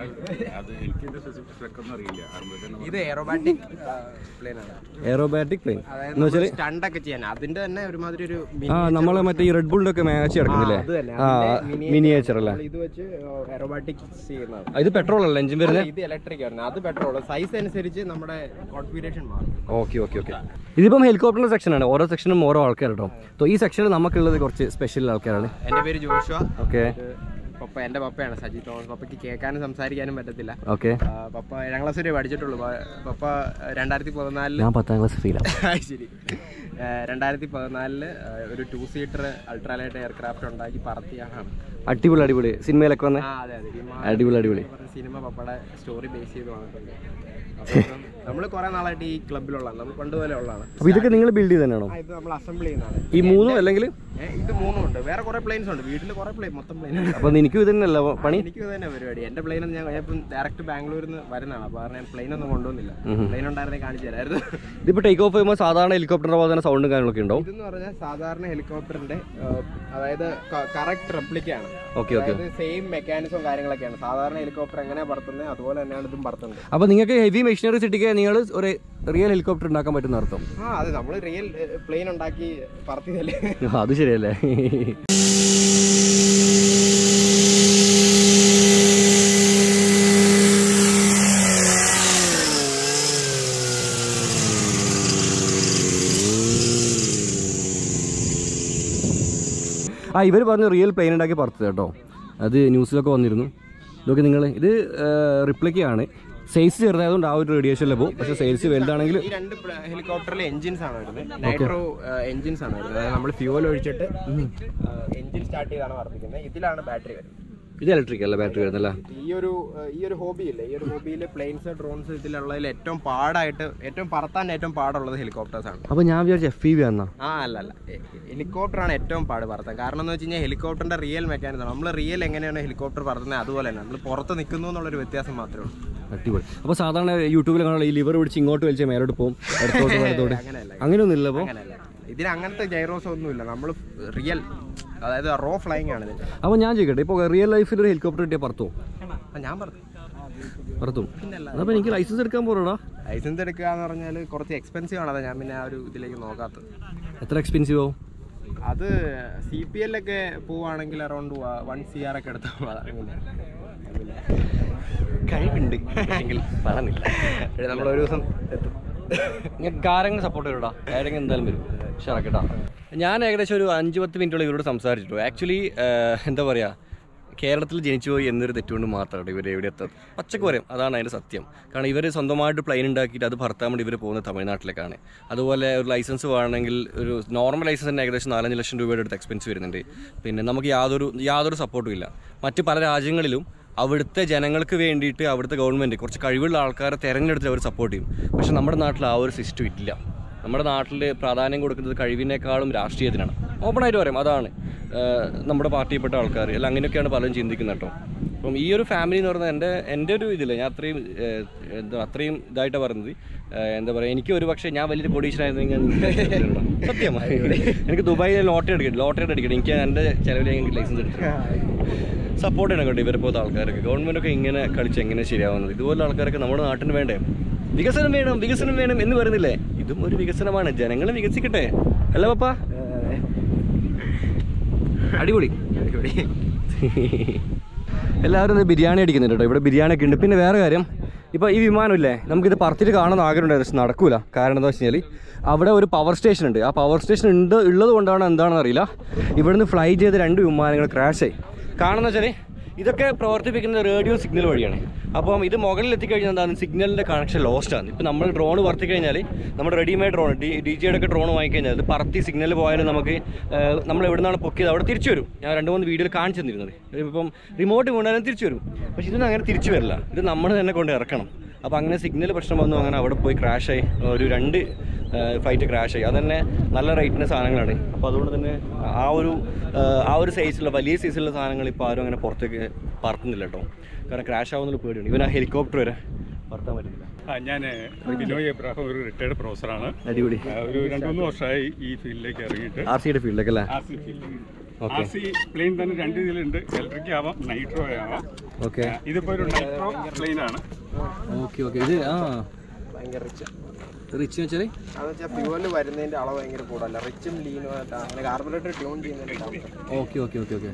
S3: ഇത് എയറോബാറ്റിക് പ്ലെയിൻ ആണ്
S1: എയറോബാറ്റിക് പ്ലെയിൻ
S3: അതായത്
S1: എന്ന് വെച്ചാൽ
S3: സ്റ്റണ്ട് ഒക്കെ ചെയ്യാൻ അതിന്റെ തന്നെ ഒരുമാതിരി ഒരു
S1: ആ നമ്മളെ മറ്റേ ഈ റെഡ് ബുളിന്റെ ഒക്കെ മാച്ച് കിടക്കുന്നില്ലേ
S3: അത് തന്നെ,
S1: ആ
S3: അതിന്റെ
S1: മിനിയേച്ചർ അല്ലേ
S3: ഇത് വെച്ച് എയറോബാറ്റിക് ചെയ്യുന്നതാണ്
S1: ആ, ഇത് പെട്രോൾ അല്ല എഞ്ചിൻ വരുന്നത്
S3: ഇത് ഇലക്ട്രിക് ആണ് അത് പെട്രോൾ സൈസ് അനുസരിച്ച് നമ്മുടെ കോൺഫിഗറേഷൻ മാറും
S1: ഓക്കെ ഓക്കെ ഓക്കെ ഇതിപ്പം ഹെലികോപ്റ്ററിന്റെ സെക്ഷനാണ് ഓരോ സെക്ഷനും ഓരോ ആൾക്കാർ കേട്ടോ അപ്പോൾ ഈ സെക്ഷനിൽ നമുക്കുള്ളത് കുറച്ച് സ്പെഷ്യൽ ആൾക്കാരാണ്
S3: എന്റെ പേര് ജോഷുവ
S1: ഓക്കെ
S3: പപ്പ എന്റെ പപ്പയാണ് സജി തോമസ് പപ്പയ്ക്ക് കേൾക്കാനും സംസാരിക്കാനും പറ്റത്തില്ല
S1: ഓക്കെ
S3: ആ, പപ്പ ഏഴാം ക്ലാസ് വരെ പഠിച്ചിട്ടുള്ളൂ പ- പപ്പ രണ്ടായിരത്തി പതിനാലില്
S1: ഞാൻ പത്താം ക്ലാസ് ഫീലാണ്
S3: ശരി ആ, രണ്ടായിരത്തി പതിനാലില് ആ, ഒരു ടു സീറ്റർ അൾട്രാലൈറ്റ് എയർക്രാഫ്റ്റ് ഉണ്ടാക്കി പറത്തിയാണ്
S1: അടിപൊളി അടിപൊളി സിനിമയിലൊക്കെ വന്നേ
S3: ആ അതെ അതെ വിമാനം
S1: അടിപൊളി അടിപൊളി
S3: എന്ന് പറഞ്ഞ സിനിമ പപ്പയുടെ സ്റ്റോറി ബേസ് ചെയ്ത് വന്നിട്ടുണ്ട് നമ്മൾ കുറെ നാളായിട്ട് ഈ ക്ലബിലുള്ളതാണ് നമ്മൾ പണ്ട് പോലെ ഉള്ളതാണ്
S1: അപ്പോൾ ഇതൊക്കെ നിങ്ങൾ ബിൽഡ് ചെയ്ത് തന്നെയാണോ
S3: ആ, ഇത് നമ്മൾ അസംബിൾ ചെയ്യുന്നതാണ്
S1: ഈ മൂന്നും അല്ലെങ്കിൽ
S3: ഏ, ഇത് മൂന്നും ഉണ്ട് വേറെ കുറെ പ്ലെയിൻസ് ഉണ്ട് വീട്ടിൽ കുറെ പ്ലെയിൻ മൊത്തം പ്ലെയിൻ ഉണ്ട്
S1: അപ്പോൾ എനിക്കും ഇത് തന്നെയല്ല പണി
S3: എനിക്ക് ഇത് തന്നെ പരിപാടി എന്റെ പ്ലെയിൻ ഞാൻ ഞാൻ ഇപ്പം ഡയറക്റ്റ് ബാംഗ്ലൂരിൽ നിന്ന് വരുന്നതാണ് അപ്പോൾ ഞാൻ പ്ലെയിൻ ഒന്നും കൊണ്ടുവന്നില്ല പ്ലെയിൻ ഉണ്ടായിരുന്നെങ്കിൽ കാണിച്ചു തരായിരുന്നു
S1: ഇതിപ്പോൾ ടേക്ക് ഓഫ് ചെയ്യുമ്പോൾ സാധാരണ ഹെലികോപ്റ്ററിൻ്റെ പോലെ തന്നെ സൗണ്ടും കാര്യങ്ങളൊക്കെ ഉണ്ടാവും
S3: ഇതെന്ന് പറഞ്ഞാൽ സാധാരണ ഹെലികോപ്റ്ററിന്റെ അതായത് കറക്റ്റ് റെപ്ലിക്കാണ്
S1: ഓക്കെ ഓക്കെ
S3: അതായത് സെയിം മെക്കാനിസം കാര്യങ്ങളൊക്കെയാണ് സാധാരണ ഹെലികോപ്റ്റർ എങ്ങനെയാ പറത്തുന്നത് അതുപോലെ തന്നെയാണ് ഇതും പറത്തുന്നത്
S1: അപ്പോൾ നിങ്ങൾക്ക് ഹെവി മെഷീനറി സിറ്റിക്ക് നിങ്ങൾ ഒരു റിയൽ ഹെലികോപ്റ്റർ ഉണ്ടാക്കാൻ പറ്റുന്ന അർത്ഥം
S3: ആ അതെ നമ്മൾ റിയൽ പ്ലെയിൻ ഉണ്ടാക്കി പറത്തിയതല്ലേ
S1: ആ, അത് ശരിയല്ലേ ആ ഇവർ പറഞ്ഞു റിയൽ പ്ലെയിൻ ഉണ്ടാക്കി പറത്തത് കേട്ടോ അത് ന്യൂസിലൊക്കെ വന്നിരുന്നു ഇതൊക്കെ നിങ്ങൾ ഇത് റിപ്ലിക്കയാണ് സൈസ് ചെറുതായതുകൊണ്ട് ആ ഒരു റേഡിയേഷനിൽ പോകും പക്ഷേ സൈസ് വലുതാണെങ്കിൽ
S3: ഈ രണ്ട് ഹെലികോപ്റ്ററിലെ എഞ്ചിൻസ് ആണ് വരുന്നത് നൈട്രോ എഞ്ചിൻസ് ആണ് വരുന്നത് അതായത് നമ്മൾ ഫ്യൂവൽ ഒഴിച്ചിട്ട് എഞ്ചിൻ സ്റ്റാർട്ട് ചെയ്താണ് വർദ്ധിക്കുന്നത് ഇതിലാണ് ബാറ്ററി വരുന്നത്
S1: ഇത് ഇലക്ട്രിക് അല്ല ബാറ്ററി വരുന്നല്ലേ
S3: ഈ ഒരു ഏഹ്, ഈ ഒരു ഹോബി ഇല്ലേ ഈ ഒരു ഹോബിയിൽ പ്ലെയിൻസ് ഡ്രോൺസ് ഇതിലുള്ളതിൽ ഏറ്റവും പാടായിട്ട് ഏറ്റവും പറത്താൻ ഏറ്റവും പാടുള്ളത് ഹെലികോപ്റ്റേഴ്സ് ആണ്
S1: അപ്പോൾ ഞാൻ വിചാരിച്ചു എഫ് ഇ വി എന്നാ
S3: ആ അല്ല അല്ല ഹെലികോപ്റ്റർ ആണ് ഏറ്റവും പാട് പറത്താൻ കാരണം എന്ന് വെച്ച് കഴിഞ്ഞാൽ ഹെലികോപ്റ്ററിന്റെ റിയൽ മെക്കാനിസം നമ്മൾ റിയൽ എങ്ങനെയാണ് ഹെലികോപ്റ്റർ പറത്തുന്നത് അതുപോലെ തന്നെ നമ്മൾ പുറത്ത് നിൽക്കുന്നു എന്നുള്ളൊരു വ്യത്യാസം മാത്രമേ ഉള്ളൂ
S1: അടിപൊളി അപ്പോൾ സാധാരണ യൂട്യൂബിൽ കാണുന്ന ഈ ലിവർ പിടിച്ച് ഇങ്ങോട്ട് വലിച്ച് മേലോട്ട് പോകും ഇടത്തോട്ട് വലത്തോട്ട്
S3: അങ്ങനെയല്ല
S1: അങ്ങനെയൊന്നും ഇല്ല അപ്പോൾ
S3: അങ്ങനെയല്ല ഇതിന് അങ്ങനത്തെ ജൈറോസ് ഒന്നുമില്ല നമ്മൾ റിയൽ അതായത് റോ ഫ്ലൈങ് ആണ് ഇതിന്റെ
S1: അപ്പോൾ ഞാൻ ചോദിക്കട്ടെ ഇപ്പോൾ റിയൽ ലൈഫിൽ ഒരു ഹെലികോപ്റ്റർ കിട്ടിയാൽ പറത്തുമോ
S3: ആ, ഞാൻ പറഞ്ഞു
S1: പറത്തും അപ്പോൾ എനിക്ക് ലൈസൻസ് എടുക്കാൻ പോകണോടാ
S3: ലൈസൻസ് എടുക്കുക എന്ന് പറഞ്ഞാൽ കുറച്ച് എക്സ്പെൻസീവ് ആണ് അതാ ഞാൻ പിന്നെ ആ ഒരു ഇതിലേക്ക് നോക്കാത്തത്
S1: എത്ര എക്സ്പെൻസീവ് ആവും
S3: അത് സി പി എല്ലൊക്കെ പോവുകയാണെങ്കിൽ അറൗണ്ട് വൺ സി ആർ ഒക്കെ എടുത്താൽ അങ്ങനെ കഴിവുണ്ട് എങ്കിൽ പറഞ്ഞില്ല നമ്മൾ ഒരു ദിവസം എത്തും
S1: നിങ്ങൾക്ക് ആരെങ്കിലും സപ്പോർട്ട് ചെയ്യൂടാ ആരെങ്കിലും എന്തായാലും വരും ഷറക്കട്ടാ ഞാൻ ഏകദേശം ഒരു അഞ്ച് പത്ത് മിനിറ്റോളം ഇവരോട് സംസാരിച്ചിട്ടു ആക്ച്വലി എന്താ പറയുക കേരളത്തിൽ ജനിച്ചു പോയി എന്നൊരു തെറ്റുകൊണ്ട് മാത്രമാണ് ഇവർ എവിടെ എത്തത് പച്ചക്ക് പറയും അതാണ് അതിൻ്റെ സത്യം കാരണം ഇവർ സ്വന്തമായിട്ട് പ്ലെയിൻ ഉണ്ടാക്കിയിട്ട് അത് ഭർത്താൻ വേണ്ടി ഇവർ പോകുന്നത് തമിഴ്നാട്ടിലേക്കാണ് അതുപോലെ ഒരു ലൈസൻസ് വേണമെങ്കിൽ ഒരു നോർമൽ ലൈസൻസ് തന്നെ ഏകദേശം നാലഞ്ച് ലക്ഷം രൂപയുടെ അടുത്ത് എക്സ്പെൻസ് വരുന്നുണ്ട് പിന്നെ നമുക്ക് യാതൊരു യാതൊരു സപ്പോർട്ടും ഇല്ല മറ്റ് പല രാജ്യങ്ങളിലും അവിടുത്തെ ജനങ്ങൾക്ക് വേണ്ടിയിട്ട് അവിടുത്തെ ഗവൺമെൻറ് കുറച്ച് കഴിവുള്ള ആൾക്കാരെ തിരഞ്ഞെടുത്ത് അവർ സപ്പോർട്ട് ചെയ്യും പക്ഷെ നമ്മുടെ നാട്ടിൽ ആ ഒരു സിസ്റ്റം ഇല്ല നമ്മുടെ നാട്ടിൽ പ്രാധാന്യം കൊടുക്കുന്നത് കഴിവിനേക്കാളും രാഷ്ട്രീയത്തിനാണ് ഓപ്പണായിട്ട് പറയാം അതാണ് ഏഹ് നമ്മുടെ പാർട്ടിയിൽപ്പെട്ട ആൾക്കാർ അല്ല അങ്ങനെയൊക്കെയാണ് പലരും ചിന്തിക്കുന്നത് കേട്ടോ അപ്പം ഈ ഒരു ഫാമിലി എന്ന് പറയുന്നത് എൻ്റെ എൻ്റെ ഒരു ഇതില്ല ഞാൻ അത്രയും ഏഹ്, എന്താ അത്രയും ഇതായിട്ടാണ് പറയുന്നത് ഏഹ്, എന്താ പറയുക എനിക്ക് ഒരു പക്ഷേ ഞാൻ വലിയൊരു കോടീശ്വരായിരുന്നെങ്കിൽ സത്യമായി എനിക്ക് ദുബായിൽ ലോട്ടറി അടിക്കണം ലോട്ടറി അടിക്കണം എനിക്ക് എൻ്റെ ചിലവിൽ എനിക്ക് ലൈസൻസ് എടുത്തു സപ്പോർട്ട് ചെയ്യണം കേട്ടോ ഇവരെ പോലത്തെ ആൾക്കാരൊക്കെ ഗവൺമെൻറ്റൊക്കെ ഇങ്ങനെ കളിച്ച് എങ്ങനെ ശരിയാവുന്നത് ഇതുപോലെ ആൾക്കാരൊക്കെ നമ്മുടെ നാട്ടിന് വേണ്ടേ വികസനം വേണം വികസനം വേണം എന്ന് പറയുന്നില്ലേ ഇതും ഒരു വികസനമാണ് ജനങ്ങൾ വികസിക്കട്ടെ അല്ല പപ്പ അടിപൊളി എല്ലാവരും ഇന്ന് ബിരിയാണി അടിക്കുന്നുണ്ട് കേട്ടോ ഇവിടെ ബിരിയാണി ഒക്കെ ഉണ്ട് പിന്നെ വേറെ കാര്യം ഇപ്പോൾ ഈ വിമാനമില്ലേ നമുക്കിത് പറത്തിട്ട് കാണാൻ ആഗ്രഹമുണ്ടായിരുന്നു പക്ഷെ നടക്കൂല കാരണം എന്താ വെച്ച് കഴിഞ്ഞാൽ അവിടെ ഒരു പവർ സ്റ്റേഷൻ ഉണ്ട് ആ പവർ സ്റ്റേഷൻ ഉണ്ട് ഉള്ളത് കൊണ്ടാണ് എന്താണെന്ന് അറിയില്ല ഇവിടുന്ന് ഫ്ലൈ ചെയ്ത് രണ്ട് വിമാനങ്ങൾ ക്രാഷ് ആയി കാണുന്ന വെച്ചാൽ ഇതൊക്കെ പ്രവർത്തിപ്പിക്കുന്ന റേഡിയോ സിഗ്നൽ വഴിയാണ് അപ്പം ഇത് മുകളിൽ എത്തിക്കഴിഞ്ഞാൽ എന്താണ് സിഗ്നലിൻ്റെ കണക്ഷൻ ലോസ്റ്റ് ആണ് ഇപ്പം നമ്മൾ ഡ്രോൺ പറത്തി കഴിഞ്ഞാൽ നമ്മുടെ റെഡിമെയ്ഡ് ഡ്രോൺ ഡി ഡി ജിയുടെ ഒക്കെ ഡ്രോൺ വാങ്ങിക്കഴിഞ്ഞാൽ ഇത് പറത്തി സിഗ്നൽ പോയാലും നമുക്ക് ഏഹ്, നമ്മൾ എവിടെ നിന്നാണ് പൊക്കിയത് അവിടെ തിരിച്ചു വരും ഞാൻ രണ്ട് മൂന്ന് വീഡിയോയിൽ കാണിച്ചു തന്നിരുന്നത് ഇപ്പം റിമോട്ട് കൊണ്ടുവരാൻ തിരിച്ചു വരും പക്ഷേ ഇതൊന്നും അങ്ങനെ തിരിച്ചു വരില്ല ഇത് നമ്മൾ തന്നെ കൊണ്ട് ഇറക്കണം അപ്പോൾ അങ്ങനെ സിഗ്നൽ പ്രശ്നം വന്നു അങ്ങനെ അവിടെ പോയി ക്രാഷായി ഒരു രണ്ട് ഫ്ലൈറ്റ് ക്രാഷായി അത് തന്നെ നല്ല റേറ്റിൻ്റെ സാധനങ്ങളാണ് അപ്പോൾ അതുകൊണ്ട് തന്നെ ആ ഒരു ആ, ആ ഒരു സൈസിലുള്ള വലിയ സൈസിലുള്ള സാധനങ്ങൾ ഇപ്പോൾ ആരും അങ്ങനെ പുറത്തേക്ക് പറത്തുന്നില്ല കേട്ടോ കാരണം ക്രാഷ് ആവുന്നുള്ള പേടിയാണ് ഇവൻ ആ ഹെലികോപ്റ്റർ വരെ പറത്താൻ പറ്റുന്നില്ല
S8: ആ ഞാൻ ബിനോയ് എബ്രാഹിം ഒരു റിട്ടയർഡ് പ്രൊഫസറാണ്
S1: അടിപൊളി
S8: ആ, ഒരു രണ്ട് മൂന്ന് വർഷമായി ഈ ഫീൽഡിലേക്ക് ഇറങ്ങിയിട്ട്
S1: ആർ സിയുടെ ഫീൽഡിലേക്ക് അല്ലേ
S8: ആർ സി ഫീൽഡിൽ ആർ സി പ്ലെയിൻ തന്നെ രണ്ട് ഇതിലുണ്ട് ഇലക്ട്രിക് ആവാം നൈട്രോ ആവാം
S1: ഓക്കെ
S8: ആ, ഇതിപ്പോ ഒരു നൈട്രോ പ്ലെയിൻ ആണ്
S1: ഓക്കെ ഓക്കെ ഇത് ആ
S3: ഭയങ്കര റിച്ച്
S1: റിച്ച് വെച്ചാൽ
S3: അതെന്ന് വെച്ചാൽ ഫ്യൂവല് വരുന്നതിന്റെ അളവ് ഭയങ്കര കൂടുതലല്ല റിച്ചും ലീനും ആയിട്ട് അങ്ങനെ കാർബറേറ്റർ ട്യൂൺ ചെയ്യുന്നതിന്റെ
S1: ഓക്കെ ഓക്കെ ഓക്കെ ഓക്കെ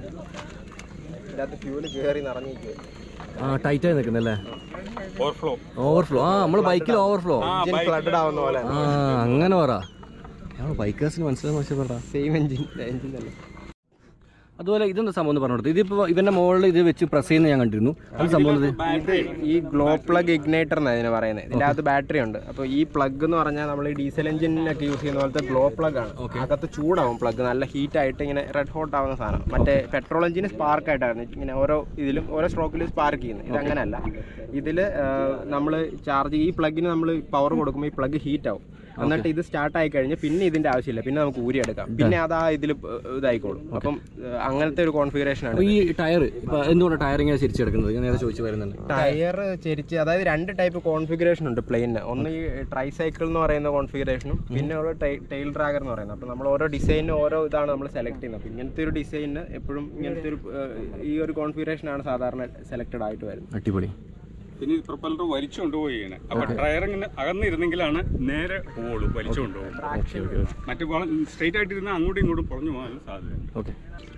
S3: ഇതിനകത്ത് ഫ്യൂവല് കയറി നിറഞ്ഞിരിക്കും
S1: ആ ടൈറ്റായി നിൽക്കുന്നല്ലേ
S8: ഓവർഫ്ലോ
S1: ഓവർഫ്ലോ ആ നമ്മൾ ബൈക്കിൽ ഓവർഫ്ലോ
S3: എഞ്ചിൻ ഫ്ലഡഡ് ആവുന്ന പോലെ
S1: ആ അങ്ങനെ പറ ഞങ്ങൾ ബൈക്കേഴ്സിന് മനസ്സിലാകുന്ന പക്ഷേ പറ
S3: സെയിം എഞ്ചിൻ എഞ്ചിൻ തന്നെ
S1: അതുപോലെ ഇതെന്താ സംഭവം എന്ന് പറഞ്ഞു ഇതിപ്പോൾ ഇവന്റെ മുകളിൽ ഇത് വെച്ച് പ്രസ് ചെയ്യുന്ന ഞാൻ കണ്ടിരുന്നു അത് സംഭവം ഇത്
S3: ഇത് ഈ ഗ്ലോ പ്ലഗ് ഇഗ്നേറ്റർ എന്നാണ് ഇതിനെ പറയുന്നത് ഇതിന്റെ അകത്ത് ബാറ്ററി ഉണ്ട് അപ്പോൾ ഈ പ്ലഗ് എന്ന് പറഞ്ഞാൽ നമ്മൾ ഈ ഡീസൽ എഞ്ചിനൊക്കെ യൂസ് ചെയ്യുന്ന പോലത്തെ ഗ്ലോ പ്ലഗ് ആണ് അകത്ത് ചൂടാവും പ്ലഗ് നല്ല ഹീറ്റ് ആയിട്ട് ഇങ്ങനെ റെഡ് ഹോട്ട് ആവുന്ന സാധനം മറ്റേ പെട്രോൾ എഞ്ചിന് സ്പാർക്ക് ആയിട്ടായിരുന്നു ഇങ്ങനെ ഓരോ ഇതിലും ഓരോ സ്ട്രോക്കിലും സ്പാർക്ക് ചെയ്യുന്നത് ഇത് അങ്ങനെയല്ല ഇതിൽ നമ്മൾ ചാർജ് ഈ പ്ലഗിന് നമ്മൾ പവർ കൊടുക്കുമ്പോൾ ഈ പ്ലഗ് ഹീറ്റ് ആവും എന്നിട്ട് ഇത് സ്റ്റാർട്ട് ആയി കഴിഞ്ഞ് പിന്നെ ഇതിന്റെ ആവശ്യമില്ല പിന്നെ നമുക്ക് ഊരിയെടുക്കാം പിന്നെ അതാ ഇതിൽ ഇതായിക്കോളും അപ്പം ഏഹ്, അങ്ങനത്തെ ഒരു കോൺഫിഗറേഷൻ ആണ്
S1: അപ്പോൾ ഈ ടയർ ഇപ്പോൾ എന്തുകൊണ്ട് ടയർ ഇങ്ങനെ തിരിച്ചെടുക്കുന്നത് ഞാൻ നേരെ ചോദിച്ചു വരുന്നുണ്ട്
S3: ടയർ ചെരിച്ച് അതായത് രണ്ട് ടൈപ്പ് കോൺഫിഗറേഷൻ ഉണ്ട് പ്ലെയിനിന് ഒന്ന് ഈ ട്രൈ സൈക്കിൾ എന്ന് പറയുന്ന കോൺഫിഗറേഷനും പിന്നെ ഓരോ ടെയിൽ ഡ്രാഗർ എന്ന് പറയുന്നത് അപ്പോൾ നമ്മൾ ഓരോ ഡിസൈനിന് ഓരോ ഇതാണ് നമ്മൾ സെലക്ട് ചെയ്യുന്നത് അപ്പോൾ ഇങ്ങനത്തെ ഒരു ഡിസൈനിന് എപ്പോഴും ഇങ്ങനത്തെ ഒരു ഏഹ്, ഈ ഒരു കോൺഫിഗറേഷൻ ആണ് സാധാരണ സെലക്ടഡ് ആയിട്ട് വരുന്നത്
S1: അടിപൊളി
S8: പിന്നെ ഈ പ്രൊപ്പലർ വലിച്ചു കൊണ്ടുപോവുകയാണ് അപ്പൊ ടയർ ഇങ്ങനെ അകന്നിരുന്നെങ്കിലാണ് നേരെ പോവുള്ളൂ വലിച്ചു കൊണ്ടുപോകും മറ്റു സ്ട്രെയിറ്റ് ആയിട്ടിരുന്നാൽ അങ്ങോട്ടും ഇങ്ങോട്ടും പൊളഞ്ഞു പോകാൻ സാധ്യതയുണ്ട്
S1: ഓക്കെ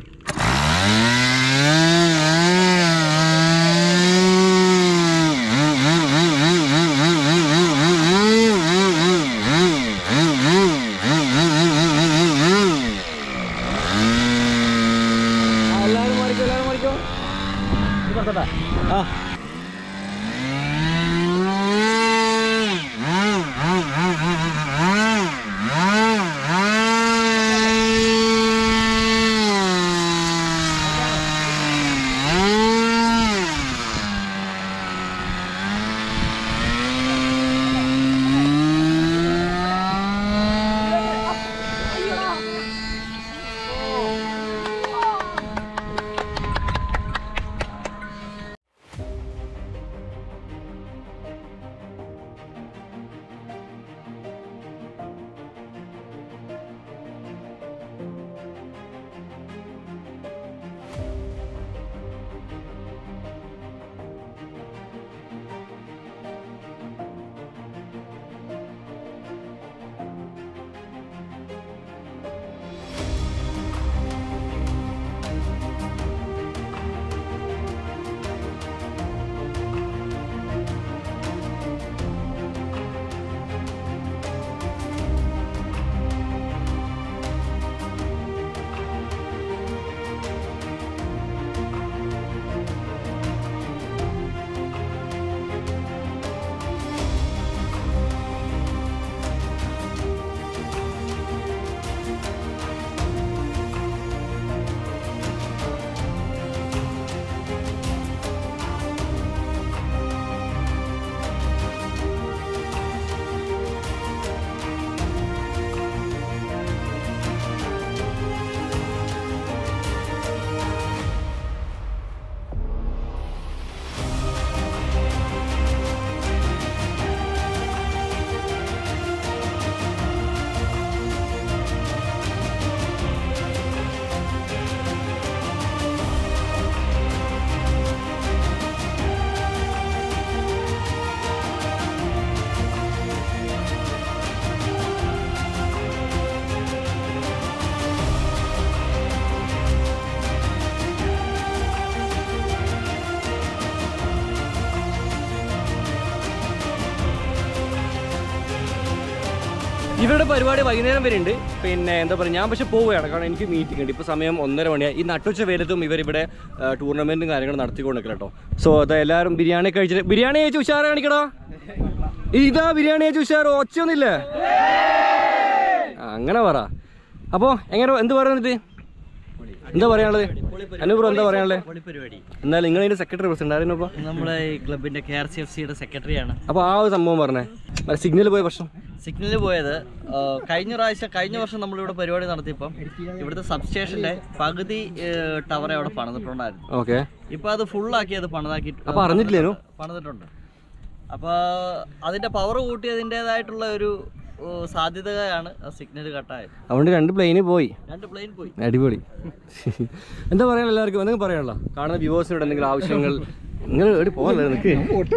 S1: എല്ലാവരും മാറിക്കോ എല്ലാവരും മാറിക്കോ ഇത് പുറത്തോട്ടാ ആ ഇവരുടെ പരിപാടി വൈകുന്നേരം വരെ ഉണ്ട് പിന്നെ എന്താ പറയുക ഞാൻ പക്ഷെ പോവുകയാണ് കാരണം എനിക്ക് മീറ്റിംഗ് ഉണ്ട് ഇപ്പോൾ സമയം ഒന്നര മണിയായി ഈ നട്ടുച്ച വെയിലത്തും ഇവരിവിടെ ടൂർണമെന്റും കാര്യങ്ങളും നടത്തിക്കൊണ്ട് നിൽക്കണം കേട്ടോ സോ അത് എല്ലാവരും ബിരിയാണി കഴിച്ചിട്ട് ബിരിയാണി കഴിച്ച് ഉഷാറ് കാണിക്കടാ ഇതാ ബിരിയാണി കഴിച്ച് ഉഷാറ് ഒച്ചയൊന്നുമില്ലേ ആ, അങ്ങനെ പറ അപ്പോൾ എങ്ങനെ എന്ത് പറയുന്നത് എന്താ പറയാനുള്ളത് അനുപ്രോ എന്താ പറയാനുള്ളത്
S9: പരിപാടി
S1: എന്നാൽ നിങ്ങൾ അതിന്റെ സെക്രട്ടറി പ്രസിഡന്റ് ആയിരുന്നു അപ്പോൾ
S9: നമ്മുടെ ഈ ക്ലബിന്റെ കെ ആർ സി എഫ് സിയുടെ സെക്രട്ടറിയാണ്
S1: അപ്പോൾ ആ ഒരു സംഭവം പറഞ്ഞേ സിഗ്നൽ പോയ പ്രശ്നം
S9: സിഗ്നലിൽ പോയത് ആ, കഴിഞ്ഞ പ്രാവശ്യം കഴിഞ്ഞ വർഷം നമ്മളിവിടെ പരിപാടി നടത്തിയപ്പം ഇവിടുത്തെ സബ്സ്റ്റേഷന്റെ പകുതി ടവറെ അവിടെ പണിതിട്ടുണ്ടായിരുന്നു
S1: ഓക്കെ
S9: ഇപ്പൊ അത് ഫുള്ളാക്കി അത് പണിതാക്കി
S1: അപ്പൊ അറിഞ്ഞിട്ടില്ലേനു?
S9: പണിതിട്ടുണ്ട് അപ്പൊ അതിന്റെ പവർ കൂട്ടി അതിൻ്റെതായിട്ടുള്ള ഒരു ഓ, സാധ്യതയാണ് സിഗ്നൽ കട്ടായത്
S1: അതുകൊണ്ട് രണ്ട് പ്ലെയിന് പോയി
S9: രണ്ട് പ്ലെയിൻ പോയി
S1: അടിപൊളി എന്താ പറയാനുള്ള എല്ലാവർക്കും എന്തെങ്കിലും പറയാനുള്ള കാണുന്ന വ്യൂവേഴ്സിനോട് എന്തെങ്കിലും ആവശ്യങ്ങൾ നിങ്ങൾ എവിടെ പോകല്ലേ നിനക്ക്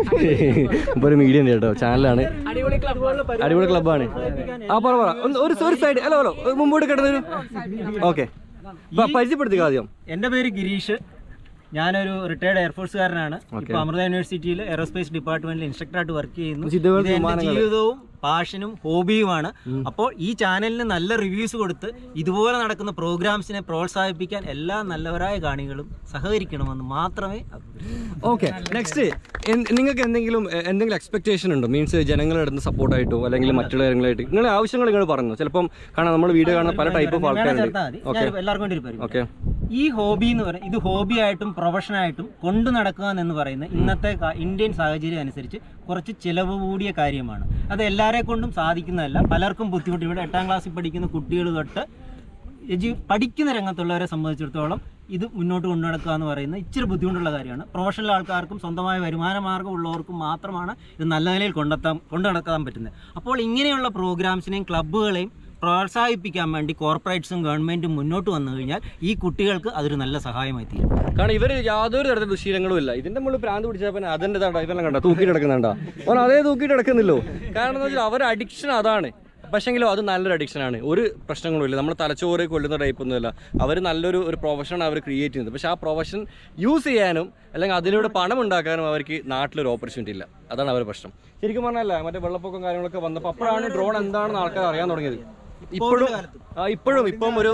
S1: ഇപ്പൊ ഒരു മീഡിയ ഉണ്ട് കേട്ടോ ചാനലാണ് അടിപൊളി ക്ലബ്ബാണ് ആ പറ പറ ഒന്ന് ഒരു ഒരു സൈഡ് ഹലോ ഹലോ മുമ്പോട്ട് കിടന്നൊരു ഓക്കെ പരിചയപ്പെടുത്തുക ആദ്യം
S6: എൻ്റെ പേര് ഗിരീഷ് ഞാനൊരു റിട്ടയർഡ് എയർഫോഴ്സുകാരനാണ് ഇപ്പോൾ അമൃത യൂണിവേഴ്സിറ്റിയിൽ എയറോസ്പേസ് ഡിപ്പാർട്ട്മെന്റിൽ ഇൻസ്ട്രക്ടറായിട്ട് വർക്ക് ചെയ്യുന്നു
S1: ഇതുപോലത്തെ
S6: ഇത് എൻ്റെ
S1: വിമാനങ്ങള്.
S6: ജീവിതവും പാഷനും ഹോബിയുമാണ് അപ്പോൾ ഈ ചാനലിന് നല്ല റിവ്യൂസ് കൊടുത്ത് ഇതുപോലെ നടക്കുന്ന പ്രോഗ്രാംസിനെ പ്രോത്സാഹിപ്പിക്കാൻ എല്ലാ നല്ലവരായ കാണികളും സഹകരിക്കണമെന്ന് മാത്രമേ അഭ്യർത്ഥിക്കുന്നു.
S1: ഓക്കെ നെക്സ്റ്റ് നിങ്ങൾക്ക് എന്തെങ്കിലും എ- എന്തെങ്കിലും എക്സ്പെക്ടേഷൻ ഉണ്ടോ മീൻസ് ജനങ്ങളുടെ അടുത്ത് സപ്പോർട്ടായിട്ടോ അല്ലെങ്കിൽ മറ്റുള്ള കാര്യങ്ങളായിട്ട് നിങ്ങളുടെ ആവശ്യങ്ങൾ നിങ്ങൾ പറഞ്ഞു ചിലപ്പം കാണാം നമ്മൾ വീഡിയോ കാണുന്ന പല ടൈപ്പ് ഓഫ്
S6: വേണം
S1: ആൾക്കാരുണ്ട്
S6: ചേർത്താൽ മതി
S1: ഓക്കെ
S6: ഞാൻ എല്ലാവർക്കും വേണ്ടി ഒരു പരിപാടി
S1: ഓക്കെ
S6: ഈ ഹോബി എന്ന് പറയുന്നത് ഇത് ഹോബിയായിട്ടും പ്രൊഫഷനായിട്ടും കൊണ്ടു നടക്കുക എന്ന് പറയുന്നത് ഇന്നത്തെ കാ- ഇന്ത്യൻ സാഹചര്യം അനുസരിച്ച് കുറച്ച് ചിലവ് കൂടിയ കാര്യമാണ് അത് എല്ലാവരെ കൊണ്ടും സാധിക്കുന്നതല്ല പലർക്കും ബുദ്ധിമുട്ട് ഇവിടെ എട്ടാം ക്ലാസ്സിൽ പഠിക്കുന്ന കുട്ടികൾ തൊട്ട് എജു പഠിക്കുന്ന രംഗത്തുള്ളവരെ സംബന്ധിച്ചിടത്തോളം ഇത് മുന്നോട്ട് കൊണ്ടു നടക്കുക എന്ന് പറയുന്നത് ഇച്ചിരി ബുദ്ധിമുട്ടുള്ള കാര്യമാണ് പ്രൊഫഷണൽ ആൾക്കാർക്കും സ്വന്തമായ വരുമാന മാർഗ്ഗം ഉള്ളവർക്കും മാത്രമാണ് ഇത് നല്ല നിലയിൽ കൊണ്ടെത്താൻ കൊണ്ടു നടക്കാൻ പറ്റുന്നത് അപ്പോൾ ഇങ്ങനെയുള്ള പ്രോഗ്രാംസിനെയും ക്ലബ്ബുകളെയും പ്രോത്സാഹിപ്പിക്കാൻ വേണ്ടി കോർപ്പറേറ്റ്സും ഗവൺമെൻറ്റും മുന്നോട്ട് വന്നു കഴിഞ്ഞാൽ ഈ കുട്ടികൾക്ക് അതൊരു നല്ല സഹായമായി തീരും
S1: കാരണം ഇവർ യാതൊരു തരത്തിലുള്ള ദുശീലങ്ങളും ഇല്ല ഇതിന്റെ മുകളിൽ പ്രാന്ത് പിടിച്ചപ്പോൾ അതിന്റെ താണ്ട ഇതെല്ലാം കണ്ട തൂക്കിയിട്ട് കിടക്കുന്നുണ്ടോ അവൻ അതേ തൂക്കിയിട്ട് കിടക്കുന്നില്ലോ കാരണം എന്ന് വെച്ചാൽ അവരുടെ അഡിക്ഷൻ അതാണ് പക്ഷെങ്കിലും അത് നല്ലൊരു അഡിക്ഷനാണ് ഒരു പ്രശ്നങ്ങളും ഇല്ല നമ്മൾ തലച്ചോറ് കൊല്ലുന്ന ടൈപ്പ് ഒന്നുമില്ല അവർ നല്ലൊരു ഒരു പ്രൊഫഷനാണ് അവർ ക്രിയേറ്റ് ചെയ്യുന്നത് പക്ഷെ ആ പ്രൊഫഷൻ യൂസ് ചെയ്യാനും അല്ലെങ്കിൽ അതിലൂടെ പണം ഉണ്ടാക്കാനും അവർക്ക് നാട്ടിലൊരു ഓപ്പർച്യൂണിറ്റി ഇല്ല അതാണ് അവരുടെ പ്രശ്നം ശരിക്കും പറഞ്ഞല്ല മറ്റേ വെള്ളപ്പൊക്കം കാര്യങ്ങളൊക്കെ വന്നപ്പോൾ അപ്പോഴാണ് ഡ്രോൺ എന്താണെന്ന് ആൾക്കാർ അറിയാൻ തുടങ്ങിയത് ഇപ്പോഴും ആ, ഇപ്പോഴും ഇപ്പം ഒരു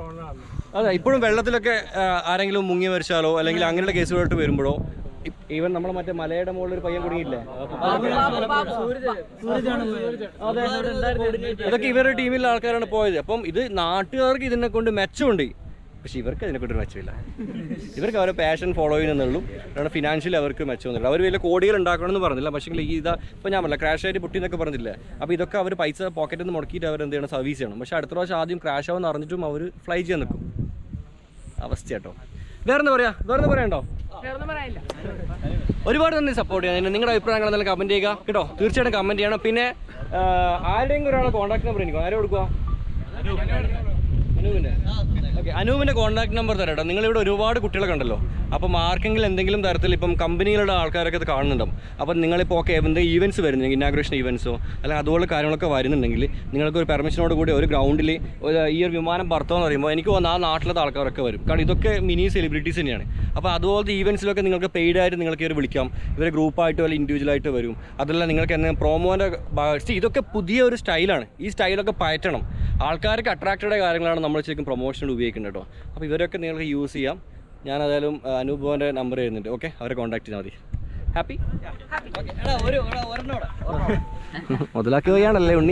S1: അതെ ഇപ്പോഴും വെള്ളത്തിലൊക്കെ ആ, ആരെങ്കിലും മുങ്ങി മരിച്ചാലോ അല്ലെങ്കിൽ അങ്ങനെയുള്ള കേസുകളായിട്ട് വരുമ്പോഴോ ഈവൻ നമ്മളെ മറ്റേ മലയുടെ മുകളിൽ ഒരു പയ്യൻ കുടുങ്ങിയില്ലേ അതെ. ഇതൊക്കെ ഇവരുടെ ടീമിലെ ആൾക്കാരാണ് പോയത് അപ്പം ഇത് നാട്ടുകാർക്ക് ഇതിനെ കൊണ്ട് മെച്ചമുണ്ട് പക്ഷെ ഇവർക്ക് അതിനെ കൊണ്ട് ഒരു മെച്ചമില്ല ഇവർക്ക് അവരെ പാഷൻ ഫോളോ ചെയ്യുന്നുള്ളൂ കാരണം ഫിനാൻഷ്യലി അവർക്ക് മെച്ചമൊന്നുമില്ല അവർ വലിയ കോടികൾ ഉണ്ടാക്കണമെന്ന് പറഞ്ഞില്ല പക്ഷേ ഈ ഇതാ ഇപ്പം ഞാൻ പറഞ്ഞില്ല ക്രാഷ് ആയിട്ട് പൊട്ടി എന്നൊക്കെ പറഞ്ഞില്ലേ അപ്പോൾ ഇതൊക്കെ അവർ പൈസ പോക്കറ്റിൽ നിന്ന് മുടക്കിയിട്ട് അവർ എന്ത് ചെയ്യണം സർവീസ് ചെയ്യണം പക്ഷേ അടുത്ത പ്രാവശ്യം ആദ്യം ക്രാഷ് ആവുമെന്ന് അറിഞ്ഞിട്ടും അവർ ഫ്ലൈ ചെയ്യാൻ നിൽക്കും അവസ്ഥ കേട്ടോ വേറെ എന്താ പറയാ വേറെ എന്താ പറയണ്ടോ ഒരുപാട് നന്ദി സപ്പോർട്ട് ചെയ്യാൻ നിങ്ങളുടെ അഭിപ്രായങ്ങൾ എന്തെങ്കിലും കമന്റ് ചെയ്യുക കേട്ടോ തീർച്ചയായിട്ടും കമന്റ് ചെയ്യണം പിന്നെ ആ, ആരുടെയെങ്കിലും ഒരാളെ കോൺടാക്ട് നമ്പർ എനിക്ക് ആരെ കൊടുക്കുക അനൂപിന്റെ ഓക്കെ അനൂപിന്റെ കോൺടാക്ട് നമ്പർ തരാം കേട്ടോ നിങ്ങളിവിടെ ഒരുപാട് കുട്ടികളെ കണ്ടല്ലോ അപ്പം ആർക്കെങ്കിലും എന്തെങ്കിലും തരത്തിൽ ഇപ്പം കമ്പനികളുടെ ആൾക്കാരൊക്കെ ഇത് കാണുന്നുണ്ടാവും അപ്പം നിങ്ങളിപ്പോൾ ഓക്കെ എന്തെങ്കിലും ഈവൻറ്റ്സ് വരുന്നുണ്ടെങ്കിൽ ഇനാഗ്രേഷൻ ഈവൻറ്റ്സോ അല്ലെങ്കിൽ അതുപോലെ കാര്യങ്ങളൊക്കെ വരുന്നുണ്ടെങ്കിൽ നിങ്ങൾക്ക് ഒരു പെർമിഷനോട് കൂടി ഒരു ഗ്രൗണ്ടിൽ ഈ ഒരു വിമാനം പറത്തോ എന്ന് പറയുമ്പോൾ എനിക്ക് തോന്നുന്നു ആ നാട്ടിലത്തെ ആൾക്കാരൊക്കെ വരും കാരണം ഇതൊക്കെ മിനി സെലിബ്രിറ്റീസ് തന്നെയാണ് അപ്പോൾ അതുപോലത്തെ ഈവൻറ്റ്സിലൊക്കെ നിങ്ങൾക്ക് പെയ്ഡ് ആയിട്ട് നിങ്ങൾക്ക് ഇവർ വിളിക്കാം ഇവർ ഗ്രൂപ്പായിട്ടോ അല്ലെങ്കിൽ ഇൻഡിവിജ്വലായിട്ട് വരും അതല്ല നിങ്ങൾക്ക് എന്തെങ്കിലും പ്രോമോൻ്റെ ഇതൊക്കെ പുതിയ ഒരു സ്റ്റൈലാണ് ഈ സ്റ്റൈലൊക്കെ പയറ്റണം ആൾക്കാർക്ക് അട്രാക്റ്റഡ് കാര്യങ്ങളാണ് നമ്മൾ ശരിക്കും പ്രൊമോഷനിൽ ഉപയോഗിക്കുന്നത് കേട്ടോ അപ്പോൾ ഇവരൊക്കെ നിങ്ങൾക്ക് യൂസ് ചെയ്യാം ഞാൻ ഏതായാലും അനുഭവൻ്റെ നമ്പർ തരുന്നുണ്ട് ഓക്കെ അവരെ കോൺടാക്ട് ചെയ്താൽ മതി ഹാപ്പി
S9: ഒരു ഒരെണ്ണം കൂടെ, ഒരെണ്ണം കൂടെ.
S1: മുതലാക്കി വയ്യാണല്ലേ ഉണ്ണി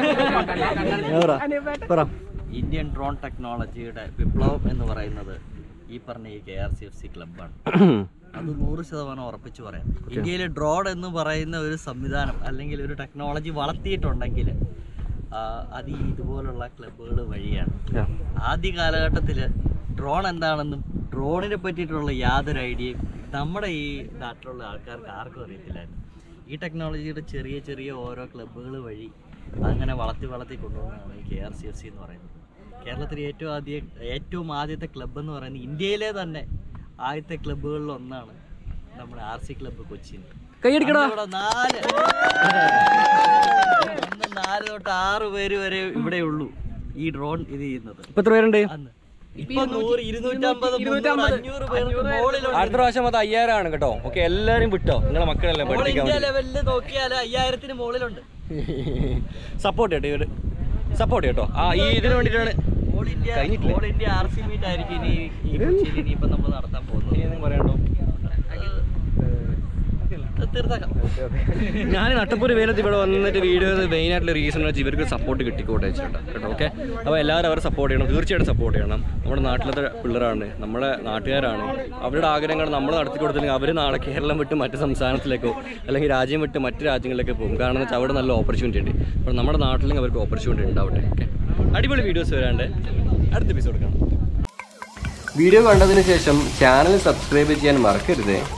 S1: പറ പറ
S9: ഇന്ത്യൻ ഡ്രോൺ ടെക്നോളജിയുടെ വിപ്ലവം എന്ന് പറയുന്നത് ഈ പറഞ്ഞ ഈ K R C F C ക്ലബ്ബാണ് അത് നൂറ് ശതമാനം ഉറപ്പിച്ച് പറയാം ഇന്ത്യയിൽ ഡ്രോൺ എന്ന് പറയുന്ന ഒരു സംവിധാനം അല്ലെങ്കിൽ ഒരു ടെക്നോളജി വളർത്തിയിട്ടുണ്ടെങ്കിൽ ആ, അത് ഈ ഇതുപോലുള്ള ക്ലബ്ബുകൾ വഴിയാണ്
S1: Yeah.
S9: ആദ്യ കാലഘട്ടത്തിൽ ഡ്രോൺ എന്താണെന്നും ഡ്രോണിനെ പറ്റിയിട്ടുള്ള യാതൊരു ഐഡിയയും നമ്മുടെ ഈ നാട്ടിലുള്ള ആൾക്കാർക്ക് ആർക്കും അറിയത്തില്ലായിരുന്നു ഈ ടെക്നോളജിയുടെ ചെറിയ ചെറിയ ഓരോ ക്ലബ്ബുകൾ വഴി അങ്ങനെ വളർത്തി വളർത്തി കൊണ്ടുവന്നതാണ് ഈ K R C F C എന്ന് പറയുന്നത് കേരളത്തിലെ ഏറ്റവും ആദ്യ ഏറ്റവും ആദ്യത്തെ ക്ലബ്ബ് എന്ന് പറയുന്നത് ഇന്ത്യയിലെ തന്നെ ആദ്യത്തെ ക്ലബ്ബുകളിൽ ഒന്നാണ് നമ്മുടെ ആർ സി ക്ലബ്ബ് കൊച്ചിൻ
S1: കൈയടിക്കടാ
S9: അന്ന് ഇവിടെ നാല് അന്ന് നാല് തൊട്ട് ആറ് പേര് വരെ ഇവിടെ ഉള്ളൂ ഈ ഡ്രോൺ ഇത് ചെയ്യുന്നത്
S1: ഇപ്പൊ എത്ര പേരുണ്ട്
S9: അന്ന് ഇപ്പൊ നൂറ് ഇരുന്നൂറ്റമ്പത് മുന്നൂറ് അഞ്ഞൂറ് പേർക്ക് മുകളിലുണ്ട്
S1: അടുത്ത പ്രാവശ്യം അത് അയ്യായിരം ആണ് കേട്ടോ ഓക്കെ എല്ലാരും വിട്ടോ നിങ്ങളെ മക്കളല്ലേ
S9: നമ്മൾ
S1: പഠിപ്പിക്കാൻ
S9: ഇന്ത്യ
S1: വേണ്ടി
S9: ലെവലിൽ നോക്കിയാൽ അയ്യായിരത്തിന് മുകളിലുണ്ട്
S1: സപ്പോർട്ട് ചെയ്യട്ടെ ഇവര് സപ്പോർട്ട് ചെയ്യട്ടോ ആ ഈ ഇതിന് വേണ്ടിയിട്ടാണ്
S9: ഓൾ ഇന്ത്യ
S1: കഴിഞ്ഞിട്ടില്ല.
S9: All India R C meet ആയിരിക്കും ഇനി ഈ കൊച്ചിയിൽ ഇനിയിപ്പോൾ നമ്മൾ നടത്താൻ പോകുന്നത്
S1: പറയണ്ടോ
S9: അത് തീർത്താക്കാം
S1: ഞാൻ നട്ടപ്പൂര് വേലത്ത് ഇവിടെ വന്നിട്ട് വീഡിയോ മെയിൻ ആയിട്ടുള്ള റീസൺ വെച്ച് ഇവർക്ക് സപ്പോർട്ട് കിട്ടിക്കോട്ടെ വെച്ചിട്ട് കേട്ടോ ഓക്കെ അപ്പോൾ എല്ലാവരും അവരെ സപ്പോർട്ട് ചെയ്യണം തീർച്ചയായിട്ടും സപ്പോർട്ട് ചെയ്യണം നമ്മുടെ നാട്ടിലത്തെ പിള്ളേരാണ് നമ്മുടെ നാട്ടുകാരാണ് അവരുടെ ആഗ്രഹങ്ങൾ നമ്മൾ നടത്തി കൊടുത്തില്ലെങ്കിൽ അവർ നാളെ കേരളം വിട്ട് മറ്റ് സംസ്ഥാനത്തിലേക്കോ അല്ലെങ്കിൽ രാജ്യം വിട്ട് മറ്റ് രാജ്യങ്ങളിലേക്ക് പോകും കാരണം എന്ന് വെച്ചാൽ അവിടെ നല്ല ഓപ്പർച്യൂണിറ്റി ഉണ്ട് അപ്പോൾ നമ്മുടെ നാട്ടിലെങ്കിൽ അവർക്ക് ഓപ്പർച്യൂണിറ്റി ഉണ്ടാവട്ടെ ഓക്കെ അടിപൊളി വീഡിയോസ് വരാണ്ട് അടുത്ത എപ്പിസോഡ് കാണാം വീഡിയോ കണ്ടതിന് ശേഷം ചാനൽ സബ്സ്ക്രൈബ് ചെയ്യാൻ മറക്കരുത്